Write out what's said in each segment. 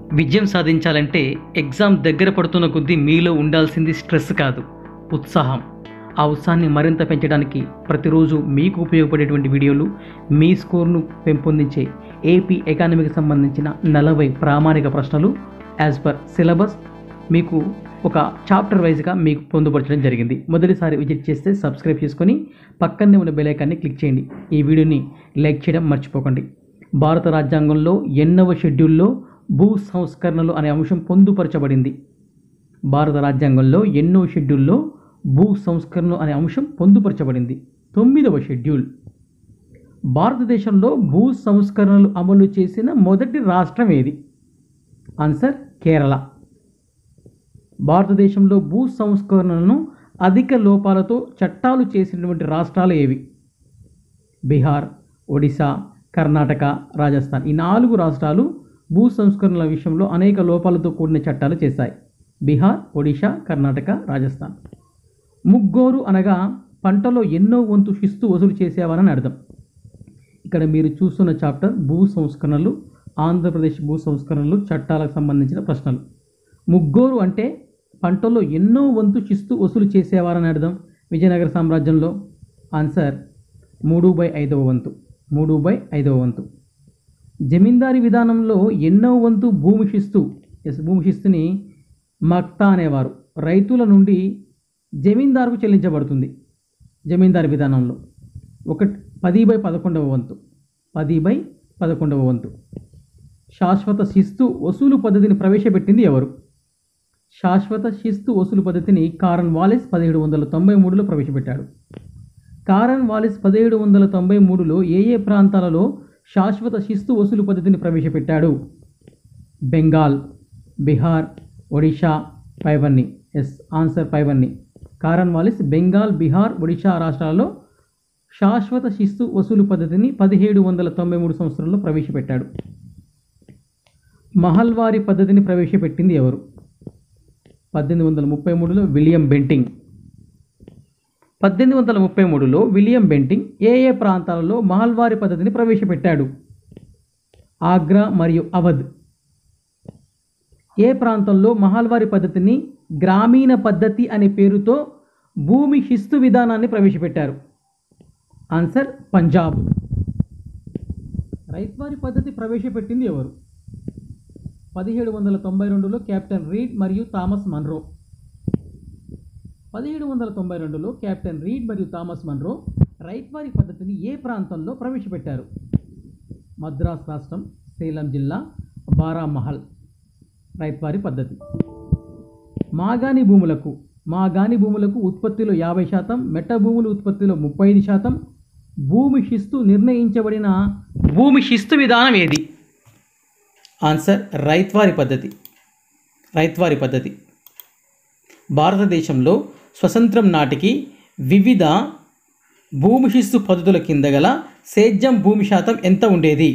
విజయం సాధించాలంటే ఎగ్జామ్ దగ్గర పడుతున్న కొద్దీ మీలో ఉండాల్సింది స్ట్రెస్ కాదు ఉత్సాహం ఆ ఉత్సాహాన్ని మరింత పెంచడానికి ప్రతిరోజు మీకు ఉపయోగపడేటువంటి వీడియోలు మీ స్కోర్ను పెంపొందించే ఏపీ ఎకానమీకి సంబంధించిన నలభై ప్రామాణిక ప్రశ్నలు యాజ్ పర్ సిలబస్ మీకు ఒక చాప్టర్ వైజ్గా మీకు పొందుపరచడం జరిగింది మొదటిసారి విజిట్ చేస్తే సబ్స్క్రైబ్ చేసుకొని పక్కనే ఉన్న బెల్ ఐకాన్ని క్లిక్ చేయండి ఈ వీడియోని లైక్ చేయడం మర్చిపోకండి భారత రాజ్యాంగంలో ఎన్నవ షెడ్యూల్లో భూ సంస్కరణలు అనే అంశం పొందుపరచబడింది భారత రాజ్యాంగంలో ఎన్నో షెడ్యూల్లో భూ సంస్కరణలు అనే అంశం పొందుపరచబడింది తొమ్మిదవ షెడ్యూల్ భారతదేశంలో భూ సంస్కరణలు అమలు చేసిన మొదటి రాష్ట్రం ఏది ఆన్సర్ కేరళ భారతదేశంలో భూ సంస్కరణలను అధిక లోపాలతో చట్టాలు చేసినటువంటి రాష్ట్రాలు ఏవి బీహార్ ఒడిశా కర్ణాటక రాజస్థాన్ ఈ నాలుగు రాష్ట్రాలు భూ సంస్కరణల విషయంలో అనేక లోపాలతో కూడిన చట్టాలు చేశాయి బీహార్ ఒడిశా కర్ణాటక రాజస్థాన్ ముగ్గోరు అనగా పంటలో ఎన్నో వంతు శిస్తు వసూలు చేసేవారని అర్థం ఇక్కడ మీరు చూస్తున్న చాప్టర్ భూ సంస్కరణలు ఆంధ్రప్రదేశ్ భూ సంస్కరణలు చట్టాలకు సంబంధించిన ప్రశ్నలు ముగ్గోరు అంటే పంటలో ఎన్నో వంతు శిస్తు వసూలు చేసేవారని అర్థం విజయనగర సామ్రాజ్యంలో ఆన్సర్ మూడు బై ఐదవ వంతు మూడు బై ఐదవ వంతు జమీందారీ విధానంలో ఎన్నో వంతు భూమి శిస్తు ఎస్ భూమి శిస్తుని మక్తా అనేవారు రైతుల నుండి జమీందారుకు చెల్లించబడుతుంది జమీందారీ విధానంలో ఒకటి పది బై పదకొండవ వంతు పది బై పదకొండవ వంతు శాశ్వత శిస్తు వసూలు పద్ధతిని ప్రవేశపెట్టింది ఎవరు శాశ్వత శిస్తు వసూలు పద్ధతిని కారన్ వాలిస్ పదిహేడు వందల తొంభై మూడులో ప్రవేశపెట్టాడు కారన్ వాలిస్ పదిహేడు వందల తొంభై మూడులో ఏ ఏ ప్రాంతాలలో శాశ్వత శిస్తు వసూలు పద్ధతిని ప్రవేశపెట్టాడు బెంగాల్ బీహార్ ఒడిషా పైవన్నీ ఎస్ ఆన్సర్ పైవన్నీ కారన్ వాలిస్ బెంగాల్ బీహార్ ఒడిషా రాష్ట్రాల్లో శాశ్వత శిస్తు వసూలు పద్ధతిని పదిహేడు వందల తొంభై మూడు సంవత్సరంలో ప్రవేశపెట్టాడు మహల్వారి పద్ధతిని ప్రవేశపెట్టింది ఎవరు పద్దెనిమిది వందల ముప్పై మూడులో విలియం బెంటింగ్ పద్దెనిమిది వందల ముప్పై మూడులో విలియం బెంటింగ్ ఏ ఏ ప్రాంతాలలో మహల్వారి పద్ధతిని ప్రవేశపెట్టాడు ఆగ్రా మరియు అవధ్ ఏ ప్రాంతంలో మహల్వారి పద్ధతిని గ్రామీణ పద్ధతి అనే పేరుతో భూమి శిస్తు విధానాన్ని ప్రవేశపెట్టారు ఆన్సర్ పంజాబ్ రైత్వారి పద్ధతి ప్రవేశపెట్టింది ఎవరు పదిహేడు వందల తొంభై రెండులో కెప్టెన్ రీడ్ మరియు థామస్ మన్రో పదిహేడు వందల తొంభై రెండులో కెప్టెన్ రీడ్ మరియు థామస్ మన్రో రైత్వారి పద్ధతిని ఏ ప్రాంతంలో ప్రవేశపెట్టారు మద్రాస్ రాష్ట్రం సేలం జిల్లా బారామహల్ రైత్వారి పద్ధతి మాగాని భూములకు మాగాని భూములకు ఉత్పత్తిలో యాభై శాతం మెట్ట భూముల ఉత్పత్తిలో ముప్పై ఐదు శాతం భూమి శిస్తు నిర్ణయించబడిన భూమి శిస్తు విధానం ఏది ఆన్సర్ రైత్వారి పద్ధతి రైత్వారి పద్ధతి భారతదేశంలో స్వతంత్రం నాటికి వివిధ భూమి శిస్తు పద్ధతుల కింద గల సేద్యం భూమి శాతం ఎంత ఉండేది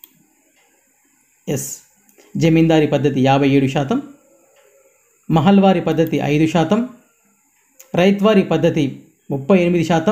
ఎస్ జమీందారీ పద్ధతి యాభై ఏడు శాతం మహల్వారి పద్ధతి ఐదు శాతం రైత్వారి పద్ధతి ముప్పై ఎనిమిది శాతం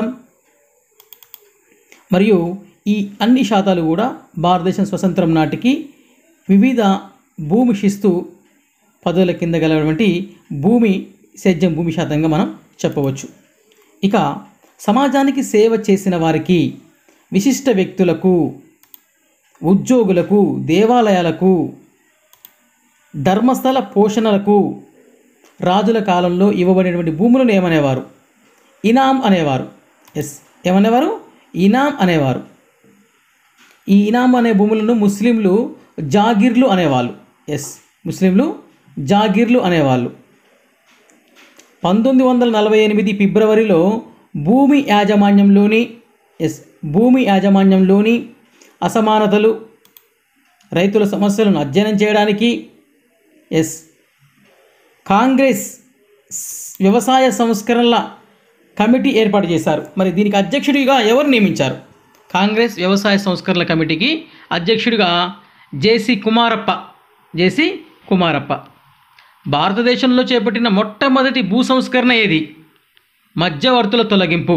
మరియు ఈ అన్ని శాతాలు కూడా భారతదేశం స్వతంత్రం నాటికి వివిధ భూమి శిస్తు పదవుల కింద గలటువంటి భూమి సేద్యం భూమి శాతంగా మనం చెప్పవచ్చు ఇక సమాజానికి సేవ చేసిన వారికి విశిష్ట వ్యక్తులకు ఉద్యోగులకు దేవాలయాలకు ధర్మస్థల పోషణలకు రాజుల కాలంలో ఇవ్వబడినటువంటి భూములను ఏమనేవారు ఇనాం అనేవారు ఎస్ ఏమనేవారు ఇనాం అనేవారు ఈ ఇనాం అనే భూములను ముస్లింలు జాగిర్లు అనేవాళ్ళు ఎస్ ముస్లింలు జాగిర్లు అనేవాళ్ళు పంతొమ్మిది వందల నలభై ఎనిమిది ఫిబ్రవరిలో భూమి యాజమాన్యంలోని ఎస్ భూమి యాజమాన్యంలోని అసమానతలు రైతుల సమస్యలను అధ్యయనం చేయడానికి ఎస్ కాంగ్రెస్ వ్యవసాయ సంస్కరణల కమిటీ ఏర్పాటు చేశారు మరి దీనికి అధ్యక్షుడిగా ఎవరు నియమించారు కాంగ్రెస్ వ్యవసాయ సంస్కరణల కమిటీకి అధ్యక్షుడిగా జేసి కుమారప్ప జేసి కుమారప్ప భారతదేశంలో చేపట్టిన మొట్టమొదటి భూ సంస్కరణ ఏది మధ్యవర్తుల తొలగింపు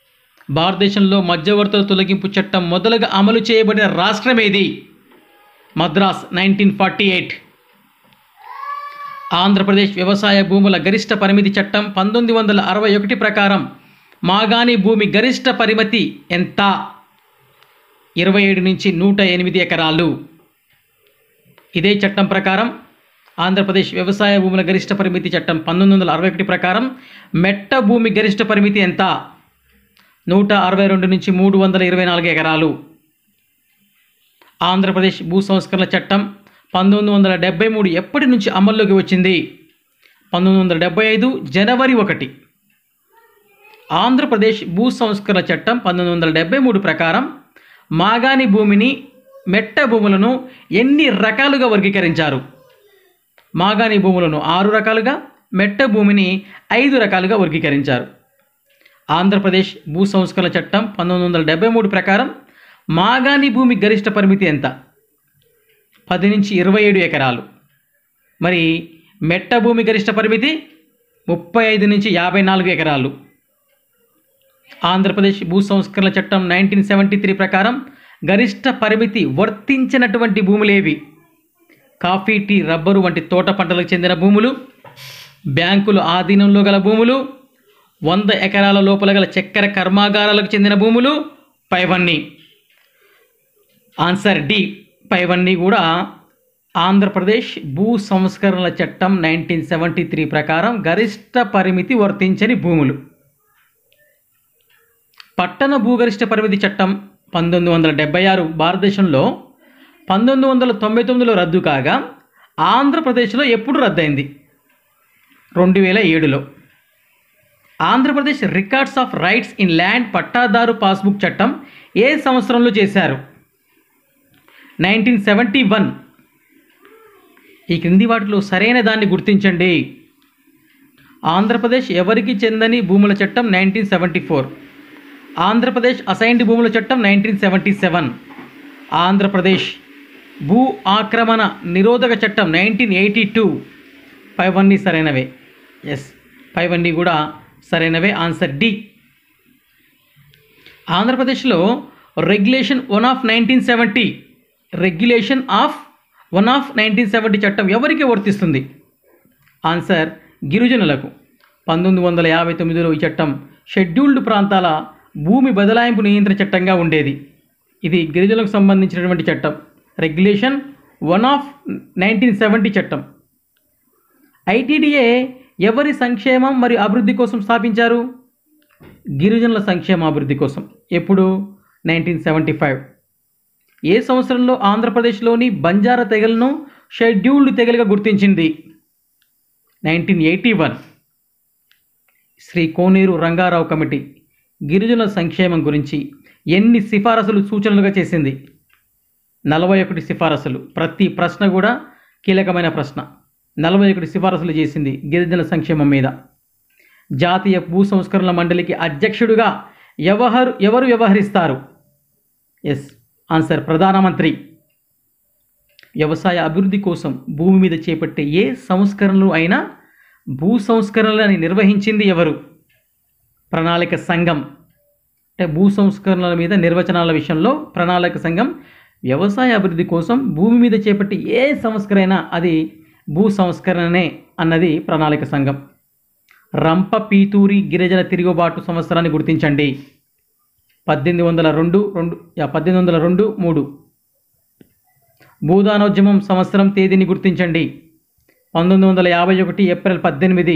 భారతదేశంలో మధ్యవర్తుల తొలగింపు చట్టం మొదలుగా అమలు చేయబడిన రాష్ట్రం ఏది Madras nineteen forty eight Andhra Pradesh వ్యవసాయ భూముల గరిష్ట పరిమితి చట్టం పంతొమ్మిది వందల అరవై ఒకటి ప్రకారం మాగాణి భూమి గరిష్ట పరిమితి ఎంత ఇరవై ఏడు నుంచి నూట ఎనిమిది ఎకరాలు ఇదే చట్టం ప్రకారం ఆంధ్రప్రదేశ్ వ్యవసాయ భూముల గరిష్ట పరిమితి చట్టం పంతొమ్మిది వందల అరవై ఒకటి ప్రకారం మెట్ట భూమి గరిష్ట పరిమితి ఎంత నూట అరవై రెండు నుంచి మూడు వందల ఇరవై నాలుగు ఎకరాలు ఆంధ్రప్రదేశ్ భూ సంస్కరణ చట్టం పంతొమ్మిది వందల డెబ్బై మూడు ఎప్పటి నుంచి అమల్లోకి వచ్చింది పంతొమ్మిది వందల డెబ్బై ఐదు జనవరి ఒకటి ఆంధ్రప్రదేశ్ భూ సంస్కరణ చట్టం పంతొమ్మిది వందల డెబ్బై మూడు ప్రకారం మాగాణి భూమిని మెట్ట భూములను ఎన్ని రకాలుగా వర్గీకరించారు మాగాణి భూములను ఆరు రకాలుగా మెట్ట భూమిని ఐదు రకాలుగా వర్గీకరించారు ఆంధ్రప్రదేశ్ భూ సంస్కరణ చట్టం పంతొమ్మిది వందల డెబ్బై మూడు ప్రకారం మాగాణి భూమి గరిష్ట పరిమితి ఎంత పది నుంచి ఇరవై ఏడు ఎకరాలు మరి మెట్ట భూమి గరిష్ట పరిమితి ముప్పై ఐదు నుంచి యాభై నాలుగు ఎకరాలు ఆంధ్రప్రదేశ్ భూ సంస్కరణ చట్టం నైన్టీన్ సెవెంటీ త్రీ ప్రకారం గరిష్ట పరిమితి వర్తించినటువంటి భూములేవి కాఫీ టీ రబ్బరు వంటి తోట పంటలకు చెందిన భూములు బ్యాంకులు ఆధీనంలో గల భూములు వంద ఎకరాల లోపల గల చక్కెర కర్మాగారాలకు చెందిన భూములు పైవన్నీ ఆన్సర్ డి పైవన్నీ కూడా ఆంధ్రప్రదేశ్ భూ సంస్కరణల చట్టం నైన్టీన్ సెవెంటీ త్రీ ప్రకారం గరిష్ట పరిమితి వర్తించని భూములు పట్టణ భూగరిష్ట పరిమితి చట్టం పంతొమ్మిది వందల డెబ్బై ఆరు భారతదేశంలో పంతొమ్మిది వందల తొంభై తొమ్మిదిలో రద్దు కాగా ఆంధ్రప్రదేశ్లో ఎప్పుడు రద్దయింది రెండు వేల ఏడులో Andhra Pradesh records of rights in land పట్టాదారు పాస్బుక్ చట్టం ఏ సంవత్సరంలో చేశారు నైన్టీన్ సెవెంటీ వన్ ఈ క్రింది వాటిలో సరైన దాన్ని గుర్తించండి ఆంధ్రప్రదేశ్ ఎవరికి చెందని భూముల చట్టం nineteen seventy four Andhra Pradesh assigned భూముల చట్టం నైన్టీన్ సెవెంటీ సెవెన్ ఆంధ్రప్రదేశ్ భూ ఆక్రమణ నిరోధక చట్టం నైన్టీన్ ఎయిటీ టూ పైవన్నీ సరైనవే ఎస్ పైవన్నీ కూడా సరైనవే ఆన్సర్ డి ఆంధ్రప్రదేశ్లో regulation one of nineteen seventy regulation of one of nineteen seventy చట్టం ఎవరికి వర్తిస్తుంది ఆన్సర్ గిరిజనులకు పంతొమ్మిది వందల యాభై తొమ్మిదిలో ఈ చట్టం షెడ్యూల్డ్ ప్రాంతాల భూమి బదలాయింపు నియంత్రణ చట్టంగా ఉండేది ఇది గిరిజనులకు సంబంధించినటువంటి చట్టం regulation one of nineteen seventy చట్టం ఐటీడీఏ ఎవరి సంక్షేమం మరియు అభివృద్ధి కోసం స్థాపించారు గిరిజనుల సంక్షేమ అభివృద్ధి కోసం ఎప్పుడు నైన్టీన్ సెవెంటీ ఫైవ్ ఏ సంవత్సరంలో ఆంధ్రప్రదేశ్లోని బంజారా తెగలను షెడ్యూల్డ్ తెగలుగా గుర్తించింది nineteen eighty one Shri Koneru Ranga Rao committee గిరిజనుల సంక్షేమం గురించి ఎన్ని సిఫారసులు సూచనలుగా చేసింది నలభై ఒకటి సిఫారసులు ప్రతి ప్రశ్న కూడా కీలకమైన ప్రశ్న నలభై ఒకటి సిఫారసులు చేసింది గిరిజనుల సంక్షేమం మీద జాతీయ భూ సంస్కరణల మండలికి అధ్యక్షుడిగా ఎవరు ఎవరు వ్యవహరిస్తారు ఎస్ ఆన్సర్ ప్రధానమంత్రి వ్యవసాయ అభివృద్ధి కోసం భూమి మీద చేపట్టే ఏ సంస్కరణలు అయినా భూ సంస్కరణలని నిర్వహించింది ఎవరు ప్రణాళిక సంఘం అంటే భూ సంస్కరణల మీద నిర్వచనాల విషయంలో ప్రణాళిక సంఘం వ్యవసాయ అభివృద్ధి కోసం భూమి మీద చేపట్టి ఏ సంస్కరైనా అది భూ సంస్కరణనే అన్నది ప్రణాళిక సంఘం రంప పీతూరి గిరిజన తిరుగుబాటు సంవత్సరాన్ని గుర్తించండి పద్దెనిమిది వందల రెండు రెండు యా, పద్దెనిమిది వందల రెండు మూడు భూదానోద్యమం సంవత్సరం తేదీని గుర్తించండి పంతొమ్మిది వందల యాభై ఒకటి ఏప్రిల్ పద్దెనిమిది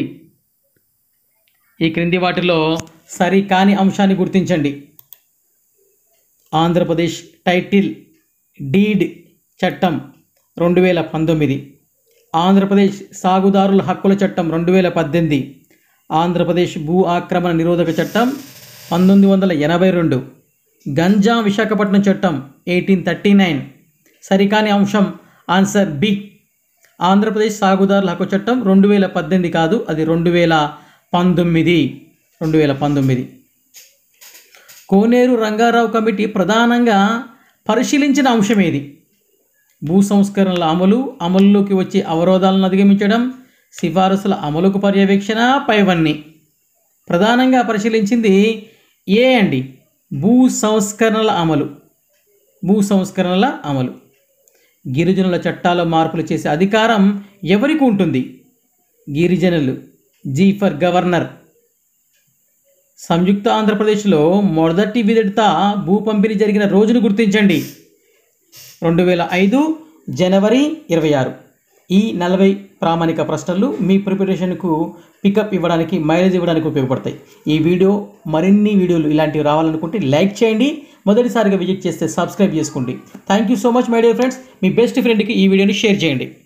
ఈ క్రింది వాటిలో సరి కాని అంశాన్ని గుర్తించండి ఆంధ్రప్రదేశ్ టైటిల్ డీడ్ చట్టం రెండు వేల పంతొమ్మిది ఆంధ్రప్రదేశ్ సాగుదారుల హక్కుల చట్టం రెండు వేల పద్దెనిమిది ఆంధ్రప్రదేశ్ భూ ఆక్రమణ నిరోధక చట్టం పంతొమ్మిది వందల ఎనభై రెండు గంజా విశాఖపట్నం చట్టం ఎయిటీన్ థర్టీ నైన్ సరికాని అంశం ఆన్సర్ బి ఆంధ్రప్రదేశ్ సాగుదారుల హక్కు చట్టం రెండు వేల పద్దెనిమిది కాదు అది రెండు వేల పంతొమ్మిది రెండు వేల పంతొమ్మిది కోనేరు రంగారావు కమిటీ ప్రధానంగా పరిశీలించిన అంశం ఏది భూ సంస్కరణల అమలు అమలులోకి వచ్చే అవరోధాలను అధిగమించడం సిఫారసుల అమలుకు పర్యవేక్షణ పైవన్నీ ప్రధానంగా పరిశీలించింది ఏ అండి భూ సంస్కరణల అమలు భూ సంస్కరణల అమలు గిరిజనుల చట్టాల మార్పులు చేసే అధికారం ఎవరికి ఉంటుంది గిరిజనులు జీ ఫర్ గవర్నర్ సంయుక్త ఆంధ్రప్రదేశ్లో మొదటి విడత భూ పంపిణీ జరిగిన రోజును గుర్తించండి రెండు వేల ఐదు జనవరి ఇరవై ఆరు ఈ నలభై ప్రామాణిక ప్రశ్నలు మీ ప్రిపరేషన్కు పికప్ ఇవ్వడానికి మైలేజ్ ఇవ్వడానికి ఉపయోగపడతాయి ఈ వీడియో మరిన్ని వీడియోలు ఇలాంటివి రావాలనుకుంటే లైక్ చేయండి మొదటిసారిగా విజిట్ చేస్తే సబ్స్క్రైబ్ చేసుకోండి thank you so much my dear friends మీ బెస్ట్ ఫ్రెండ్కి ఈ వీడియోని షేర్ చేయండి